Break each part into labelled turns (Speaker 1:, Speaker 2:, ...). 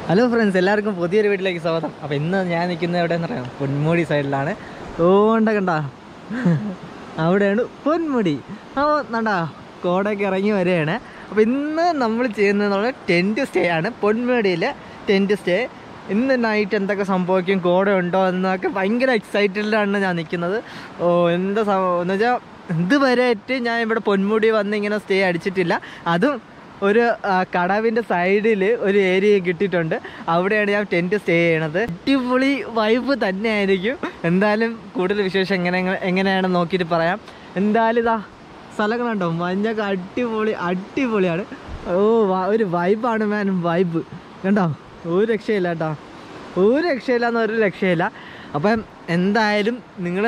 Speaker 1: hello friends എല്ലാവർക്കും പുതിയൊരു വീട്ടിലേക്ക് സ്വാഗതം അപ്പോൾ ഇന്ന് ഞാൻ നിൽക്കുന്നത് എവിടെയെന്ന് പറയാം പൊന്മുടി സൈഡിലാണ് ഓണ്ട കണ്ട അവിടെയാണ് പൊന്മുടി അപ്പോൾ നണ്ടാ കോടയൊക്കെ ഇറങ്ങി വരികയാണ് അപ്പോൾ ഇന്ന് നമ്മൾ ചെയ്യുന്നത് ടെൻറ്റ് സ്റ്റേ ആണ് പൊന്മുടിയിൽ ടെൻറ്റ് സ്റ്റേ ഇന്ന് നൈറ്റ് എന്തൊക്കെ സംഭവിക്കും കോട ഉണ്ടോ എന്നൊക്കെ ഭയങ്കര എക്സൈറ്റഡിലാണ് ഞാൻ നിൽക്കുന്നത് ഓ എന്താ സംഭവം എന്ന് വെച്ചാൽ ഇതുവരെയായിട്ട് ഞാൻ ഇവിടെ പൊന്മുടി വന്ന് ഇങ്ങനെ സ്റ്റേ അടിച്ചിട്ടില്ല അതും ഒരു ആ, കടവിന്റെ സൈഡിൽ ഒരു ഏരിയ കിട്ടിയിട്ടുണ്ട് അവിടെയാണ് ഞാൻ ടെന്റ് സ്റ്റേ ചെയ്യണത് അടിപൊളി വൈബ് തന്നെയായിരിക്കും എന്തായാലും കൂടുതൽ വിശേഷം എങ്ങനെ എങ്ങനെയാണെന്ന് നോക്കിയിട്ട് പറയാം എന്തായാലും ഇതാ സ്ഥലങ്ങളുണ്ടോ മഞ്ഞൊക്കെ അടിപൊളി അടിപൊളിയാണ് ഓ വ- ഒരു വൈബാണ് മാൻ വൈബ് കണ്ടോ ഒരു രക്ഷയില്ല കേട്ടോ ഒരു രക്ഷയില്ല എന്ന് ഒരു രക്ഷയില്ല അപ്പം എന്തായാലും നിങ്ങൾ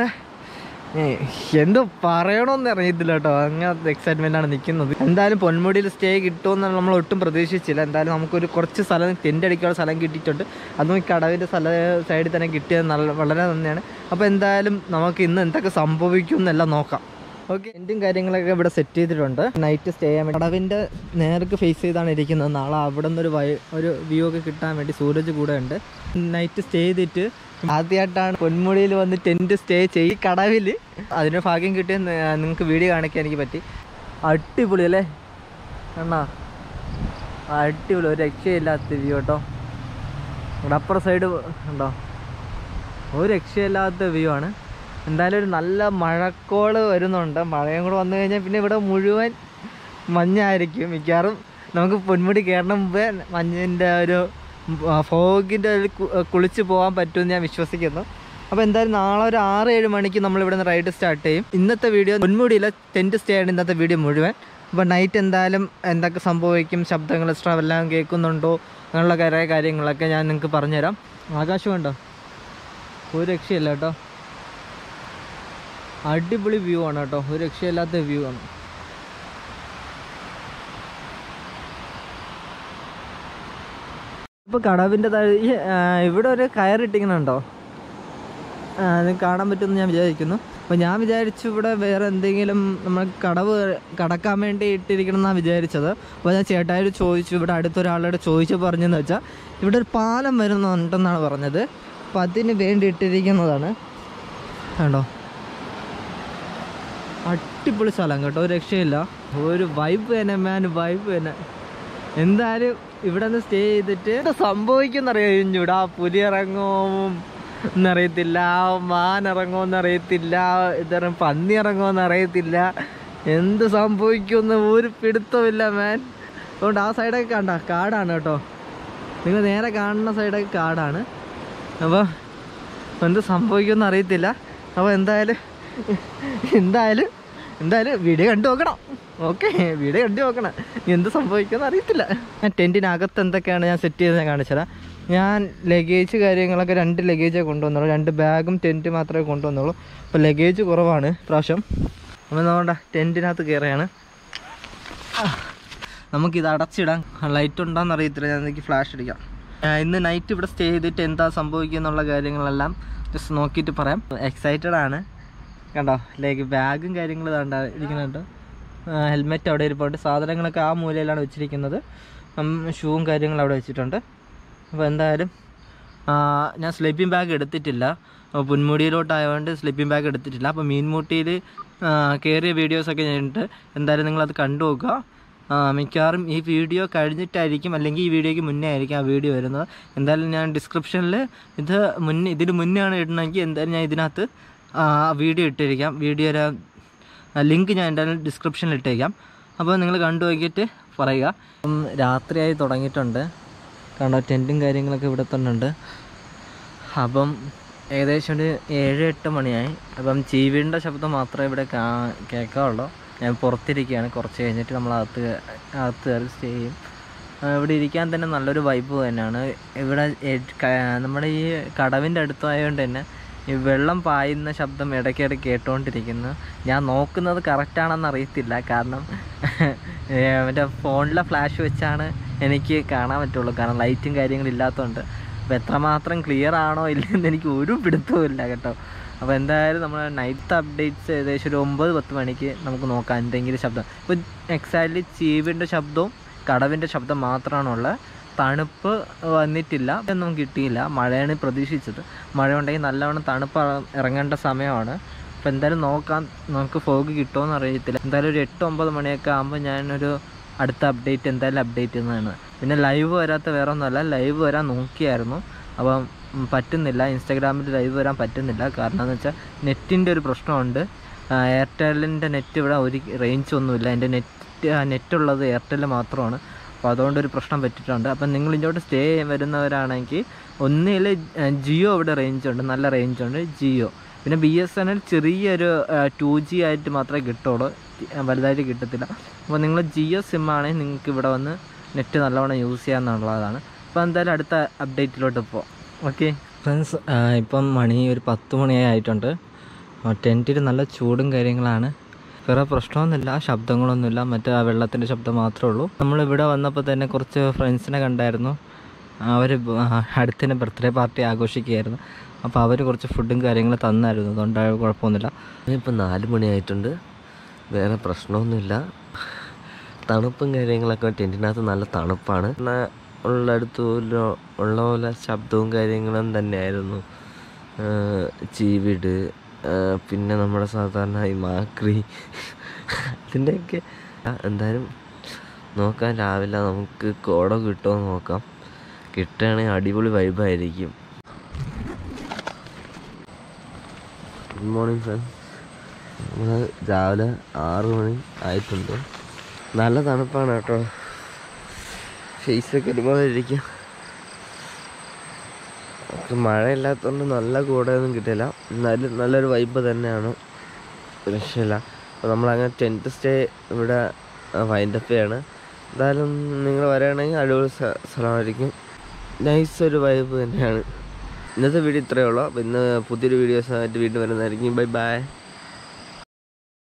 Speaker 1: എന്തോ പറയണമെന്ന് അറിയത്തില്ല കേട്ടോ അങ്ങനത്തെ എക്സൈറ്റ്മെന്റ് ആണ് നിൽക്കുന്നത് എന്തായാലും പൊന്മുടിയിൽ സ്റ്റേ കിട്ടുമെന്ന് നമ്മൾ ഒട്ടും പ്രതീക്ഷിച്ചില്ല എന്തായാലും നമുക്കൊരു കുറച്ച് സ്ഥലം ടെൻ്റ് അടിക്കാനുള്ള സ്ഥലം കിട്ടിയിട്ടുണ്ട് അതും ഈ കടവിൻ്റെ സ്ഥല സൈഡിൽ തന്നെ കിട്ടിയത് നല്ല വളരെ നന്ദിയാണ് അപ്പോൾ എന്തായാലും നമുക്ക് ഇന്ന് എന്തൊക്കെ സംഭവിക്കും എന്നെല്ലാം നോക്കാം ഓക്കെ ടെൻറ്റും കാര്യങ്ങളൊക്കെ ഇവിടെ സെറ്റ് ചെയ്തിട്ടുണ്ട് നൈറ്റ് സ്റ്റേ ചെയ്യാൻ വേണ്ടി കടവിൻ്റെ നേർക്ക് ഫേസ് ചെയ്താണ് ഇരിക്കുന്നത് നാളെ അവിടെ നിന്ന് ഒരു വൈ ഒരു വ്യൂ ഒക്കെ കിട്ടാൻ വേണ്ടി സൂരജ് കൂടെ ഉണ്ട് നൈറ്റ് സ്റ്റേ ചെയ്തിട്ട് ആദ്യമായിട്ടാണ് പൊന്മുടിയിൽ വന്ന് ടെൻറ്റ് സ്റ്റേ ചെയ്യും കടവിൽ അതിന് ഭാഗ്യം കിട്ടിയ നിങ്ങൾക്ക് വീഡിയോ കാണിക്കാൻ എനിക്ക് പറ്റി അടിപൊളി അല്ലേ എന്നാ അടിപൊളി ഒരു രക്ഷയില്ലാത്ത വ്യൂ കേട്ടോ ഇവിടെ അപ്പുറ സൈഡ് ഉണ്ടോ ഒരു രക്ഷയില്ലാത്ത വ്യൂ ആണ് എന്തായാലും ഒരു നല്ല മഴക്കോള് വരുന്നുണ്ട് മഴയും കൂടെ വന്നു കഴിഞ്ഞാൽ പിന്നെ ഇവിടെ മുഴുവൻ മഞ്ഞായിരിക്കും മിക്കവാറും നമുക്ക് പൊന്മുടി കയറണ മുമ്പേ മഞ്ഞിൻ്റെ ഒരു ഫോഗിൻ്റെ ഒരു കു- കുളിച്ച് പോകാൻ പറ്റുമെന്ന് ഞാൻ വിശ്വസിക്കുന്നു അപ്പോൾ എന്തായാലും നാളെ ഒരു ആറ് ഏഴ് മണിക്ക് നമ്മൾ ഇവിടെ നിന്ന് റൈഡ് സ്റ്റാർട്ട് ചെയ്യും ഇന്നത്തെ വീഡിയോ പൊന്മുടിയിലെ ടെൻറ്റ് സ്റ്റേ ആണ് ഇന്നത്തെ വീഡിയോ മുഴുവൻ അപ്പോൾ നൈറ്റ് എന്തായാലും എന്തൊക്കെ സംഭവിക്കും ശബ്ദങ്ങൾ എക്സ്ട്രാ എല്ലാം കേൾക്കുന്നുണ്ടോ അങ്ങനെയുള്ള കുറേ കാര്യങ്ങളൊക്കെ ഞാൻ നിങ്ങൾക്ക് പറഞ്ഞുതരാം ആകാശമുണ്ടോ ഒരു രക്ഷയില്ല കേട്ടോ അടിപൊളി വ്യൂ ആണ് കേട്ടോ ഒരു രക്ഷയില്ലാത്ത വ്യൂ ആണ് ഇപ്പൊ കടവിൻ്റെ താഴെ ഈ, ആ, ഇവിടെ ഒരു കയറിട്ടിങ്ങനുണ്ടോ അത് കാണാൻ പറ്റുമെന്ന് ഞാൻ വിചാരിക്കുന്നു അപ്പോൾ ഞാൻ വിചാരിച്ചു ഇവിടെ വേറെ എന്തെങ്കിലും നമ്മൾ കടവ് കടക്കാൻ വേണ്ടി ഇട്ടിരിക്കണം എന്നാണ് വിചാരിച്ചത് അപ്പോൾ ഞാൻ ചേട്ടായോട് ചോദിച്ചു ഇവിടെ അടുത്തൊരാളോട് ചോദിച്ചു പറഞ്ഞെന്ന് വെച്ചാൽ ഇവിടെ ഒരു പാലം വരുന്നുണ്ടെന്നാണ് പറഞ്ഞത് അപ്പോൾ അതിന് വേണ്ടി ഇട്ടിരിക്കുന്നതാണ് കണ്ടോ അടിപൊളി സ്ഥലം കേട്ടോ ഒരു രക്ഷയില്ല ഒരു വൈബ് തന്നെ മാൻ വൈബ് തന്നെ എന്തായാലും ഇവിടെ നിന്ന് സ്റ്റേ ചെയ്തിട്ട് എന്താ സംഭവിക്കുന്നറിയാം ഇവിടെ ആ പുലി ഇറങ്ങും എന്നറിയത്തില്ല മാൻ ഇറങ്ങുമെന്ന് അറിയത്തില്ല ഇതറ പന്നി ഇറങ്ങുമെന്ന് അറിയത്തില്ല എന്ത് സംഭവിക്കുമെന്ന് ഒരു പിടുത്തമില്ല മാൻ അതുകൊണ്ട് ആ സൈഡൊക്കെ കണ്ട കാടാണ് കേട്ടോ നിങ്ങൾ നേരെ കാണുന്ന സൈഡൊക്കെ കാടാണ് അപ്പോൾ എന്ത് സംഭവിക്കുമെന്ന് അറിയത്തില്ല അപ്പോൾ എന്തായാലും എന്തായാലും എന്തായാലും വീഡിയോ കണ്ടു നോക്കണം ഓക്കെ വീഡിയോ കണ്ടു നോക്കണം ഇനി എന്ത് സംഭവിക്കുമെന്ന് അറിയത്തില്ല ഞാൻ ടെൻറ്റിനകത്ത് എന്തൊക്കെയാണ് ഞാൻ സെറ്റ് ചെയ്ത് ഞാൻ കാണിച്ചുതരാം ഞാൻ ലഗേജ് കാര്യങ്ങളൊക്കെ രണ്ട് ലഗേജേ കൊണ്ടുവന്നുള്ളൂ രണ്ട് ബാഗും ടെൻറ്റ് മാത്രമേ കൊണ്ടുവന്നുള്ളൂ അപ്പോൾ ലഗേജ് കുറവാണ് പ്രാവശ്യം അപ്പോൾ നമ്മുടെ ടെൻറ്റിനകത്ത് കയറുകയാണ് നമുക്കിത് അടച്ചിടാം ലൈറ്റ് ഉണ്ടോയെന്ന് അറിയത്തില്ല ഞാൻ എനിക്ക് ഫ്ലാഷ് അടിക്കാം ആ, ഇന്ന് നൈറ്റ് ഇവിടെ സ്റ്റേ ചെയ്തിട്ട് എന്താ സംഭവിക്കുക എന്നുള്ള കാര്യങ്ങളെല്ലാം ജസ്റ്റ് നോക്കിയിട്ട് പറയാം എക്സൈറ്റഡ് ആണ് കണ്ടോ ലേക്ക് ബാഗും കാര്യങ്ങളും ഇതാണ്ട ഇരിക്കുന്നുണ്ട് ഹെൽമെറ്റ് അവിടെ ഇരിപ്പുണ്ട് സാധനങ്ങളൊക്കെ ആ മൂലയിലാണ് വെച്ചിരിക്കുന്നത് ഷൂവും കാര്യങ്ങളും അവിടെ വെച്ചിട്ടുണ്ട് അപ്പോൾ എന്തായാലും ആ, ഞാൻ സ്ലീപ്പിംഗ് ബാഗ് എടുത്തിട്ടില്ല അപ്പോൾ പുൻമുടിയിലോട്ടായതുകൊണ്ട് സ്ലീപ്പിംഗ് ബാഗ് എടുത്തിട്ടില്ല അപ്പോൾ മീൻമുട്ടിയിൽ കയറിയ വീഡിയോസൊക്കെ ഞാനുണ്ട് എന്തായാലും നിങ്ങളത് കണ്ടു നോക്കുക ആ, മിക്കവാറും ഈ വീഡിയോ കഴിഞ്ഞിട്ടായിരിക്കും അല്ലെങ്കിൽ ഈ വീഡിയോയ്ക്ക് മുന്നേ ആയിരിക്കും ആ വീഡിയോ വരുന്നത് എന്തായാലും ഞാൻ ഡിസ്ക്രിപ്ഷനിൽ ഇത് മുന്നേ ഇതിന് മുന്നേ ആണ് ഇടണമെങ്കിൽ എന്തായാലും ഞാൻ ഇതിനകത്ത് ആ വീഡിയോ ഇട്ടിരിക്കാം വീഡിയോയുടെ ലിങ്ക് ഞാൻ എന്തായാലും ഡിസ്ക്രിപ്ഷനിൽ ഇട്ടേക്കാം അപ്പോൾ നിങ്ങൾ കണ്ടു നോക്കിയിട്ട് പറയുക അപ്പം രാത്രിയായി തുടങ്ങിയിട്ടുണ്ട് കണ്ടോ ടെൻറ്റും കാര്യങ്ങളൊക്കെ ഇവിടെ തന്നെ ഉണ്ട് അപ്പം ഏകദേശം ഒരു ഏഴ് എട്ട് മണിയായി അപ്പം ചീവീടിൻ്റെ ശബ്ദം മാത്രമേ ഇവിടെ കാ കേൾക്കാറുള്ളൂ ഞാൻ പുറത്തിരിക്കുകയാണ് കുറച്ച് കഴിഞ്ഞിട്ട് നമ്മൾ അകത്ത് അകത്ത് കയറി സ്റ്റേ ചെയ്യും ആ, ഇവിടെ ഇരിക്കാൻ തന്നെ നല്ലൊരു വൈബ് തന്നെയാണ് ഇവിടെ എ- ക- നമ്മുടെ ഈ കടവിൻ്റെ അടുത്തായതുകൊണ്ട് തന്നെ ഈ വെള്ളം പായുന്ന ശബ്ദം ഇടയ്ക്കിടയ്ക്ക് കേട്ടുകൊണ്ടിരിക്കുന്നു ഞാൻ നോക്കുന്നത് കറക്റ്റാണെന്ന് അറിയത്തില്ല കാരണം ഏ, മറ്റേ ഫോണിലെ ഫ്ലാഷ് വെച്ചാണ് എനിക്ക് കാണാൻ പറ്റുള്ളൂ കാരണം ലൈറ്റും കാര്യങ്ങളും ഇല്ലാത്തതുകൊണ്ട് അപ്പോൾ എത്രമാത്രം ക്ലിയർ ആണോ ഇല്ലെന്ന് എനിക്ക് ഒരു പിടുത്തവും ഇല്ല കേട്ടോ അപ്പോൾ എന്തായാലും നമ്മൾ നൈറ്റ് അപ്ഡേറ്റ്സ് ഏകദേശം ഒരു ഒമ്പത് പത്ത് മണിക്ക് നമുക്ക് നോക്കാം എന്തെങ്കിലും ശബ്ദം ഇപ്പോൾ എക്സാക്ട്ലി ചീവിൻ്റെ ശബ്ദവും കടവിൻ്റെ ശബ്ദം മാത്രമാണുള്ളത് തണുപ്പ് വന്നിട്ടില്ല ഒന്നും കിട്ടിയില്ല മഴയാണ് പ്രതീക്ഷിച്ചത് മഴ ഉണ്ടെങ്കിൽ നല്ലവണ്ണം തണുപ്പ് ഇറ- ഇറങ്ങേണ്ട സമയമാണ് അപ്പോൾ എന്തായാലും നോക്കാം നമുക്ക് ഫോഗ് കിട്ടുമോയെന്ന് അറിയത്തില്ല എന്തായാലും ഒരു എട്ട് ഒമ്പത് മണിയൊക്കെ ആകുമ്പോൾ ഞാനൊരു അടുത്ത അപ്ഡേറ്റ് എന്തായാലും അപ്ഡേറ്റ് ചെയ്യുന്നതാണ് പിന്നെ ലൈവ് വരാത്ത വേറെ ഒന്നുമല്ല ലൈവ് വരാൻ നോക്കിയായിരുന്നു അപ്പം ഉം, പറ്റുന്നില്ല ഇൻസ്റ്റാഗ്രാമിൽ ലൈവ് വരാൻ പറ്റുന്നില്ല കാരണം എന്ന് വെച്ചാൽ നെറ്റിൻ്റെ ഒരു പ്രശ്നമുണ്ട് ആ, എയർടെലിൻ്റെ നെറ്റ് ഇവിടെ ഒരു റേഞ്ച് ഒന്നുമില്ല എൻ്റെ നെറ്റ് നെറ്റ് ഉള്ളത് എയർടെൽ മാത്രമാണ് അപ്പോൾ അതുകൊണ്ടൊരു പ്രശ്നം പറ്റിയിട്ടുണ്ട് അപ്പം നിങ്ങൾ ഇങ്ങോട്ട് സ്റ്റേ വരുന്നവരാണെങ്കിൽ ഒന്നിൽ ജിയോ ഇവിടെ റേഞ്ച് ഉണ്ട് നല്ല റേഞ്ച് ഉണ്ട് ജിയോ പിന്നെ ബി എസ് എൻ എൽ ചെറിയൊരു ടു ജി ആയിട്ട് മാത്രമേ കിട്ടുള്ളൂ ആ, വലുതായിട്ട് കിട്ടത്തില്ല അപ്പോൾ നിങ്ങൾ ജിയോ സിം ആണെങ്കിൽ നിങ്ങൾക്ക് ഇവിടെ വന്ന് നെറ്റ് നല്ലവണ്ണം യൂസ് ചെയ്യാമെന്നുള്ളതാണ് അപ്പോൾ എന്തായാലും അടുത്ത അപ്ഡേറ്റിലോട്ട് പോകാം ഓക്കെ ഫ്രണ്ട്സ് ഇപ്പം മണി ഒരു പത്ത് മണിയായി ആയിട്ടുണ്ട് ടെൻറ്റിൽ നല്ല ചൂടും കാര്യങ്ങളാണ് വേറെ പ്രശ്നമൊന്നുമില്ല ശബ്ദങ്ങളൊന്നുമില്ല മറ്റേ ആ വെള്ളത്തിൻ്റെ ശബ്ദം മാത്രമേ ഉള്ളൂ നമ്മൾ ഇവിടെ വന്നപ്പോൾ തന്നെ കുറച്ച് ഫ്രണ്ട്സിനെ കണ്ടായിരുന്നു അവർ അടുത്തിൻ്റെ ബർത്ത്ഡേ പാർട്ടി ആഘോഷിക്കുകയായിരുന്നു അപ്പോൾ അവർ കുറച്ച് ഫുഡും കാര്യങ്ങളും തന്നായിരുന്നു അതുകൊണ്ട് കുഴപ്പമൊന്നുമില്ല
Speaker 2: ഇപ്പം നാല് മണിയായിട്ടുണ്ട് വേറെ പ്രശ്നമൊന്നുമില്ല തണുപ്പും കാര്യങ്ങളൊക്കെ ടെൻറ്റിനകത്ത് നല്ല തണുപ്പാണ് എന്നാ ഉള്ളടുത്ത് പോലെ ഉള്ള പോലെ ശബ്ദവും കാര്യങ്ങളും തന്നെയായിരുന്നു ഏഹ് ചീവിട് ഏഹ് പിന്നെ നമ്മുടെ സാധാരണ ഈ മാക്രി അതിൻ്റെയൊക്കെ ആ, എന്തായാലും നോക്കാം രാവിലെ നമുക്ക് കോട കിട്ടുമോ എന്ന് നോക്കാം കിട്ടുകയാണെങ്കിൽ അടിപൊളി വൈബായിരിക്കും ഗുഡ് മോർണിംഗ് ഫ്രണ്ട്സ് നമ്മൾ രാവിലെ ആറ് മണി ആയിട്ടുണ്ട് നല്ല തണുപ്പാണ് കേട്ടോ ഫേസൊക്കെ ഒരുപാട് ഇരിക്കും നമുക്ക് മഴയില്ലാത്തതുകൊണ്ട് നല്ല കൂടെയൊന്നും കിട്ടില്ല എന്നാലും നല്ലൊരു വൈബ് തന്നെയാണ് രക്ഷയില്ല അപ്പോൾ നമ്മളങ്ങനെ ടെൻത്ത് സ്റ്റേ ഇവിടെ വൈൻഡപ്പ് ചെയ്യാണ് എന്തായാലും നിങ്ങൾ വരികയാണെങ്കിൽ അടിപൊളി സ്ഥ- സ്ഥലമായിരിക്കും നൈസ് ഒരു വൈബ് തന്നെയാണ് ഇന്നത്തെ വീഡിയോ ഇത്രയേ ഉള്ളൂ അപ്പോൾ ഇന്ന് പുതിയൊരു വീഡിയോസായിട്ട് വീണ്ടും വരുന്നതായിരിക്കും ബൈ ബൈ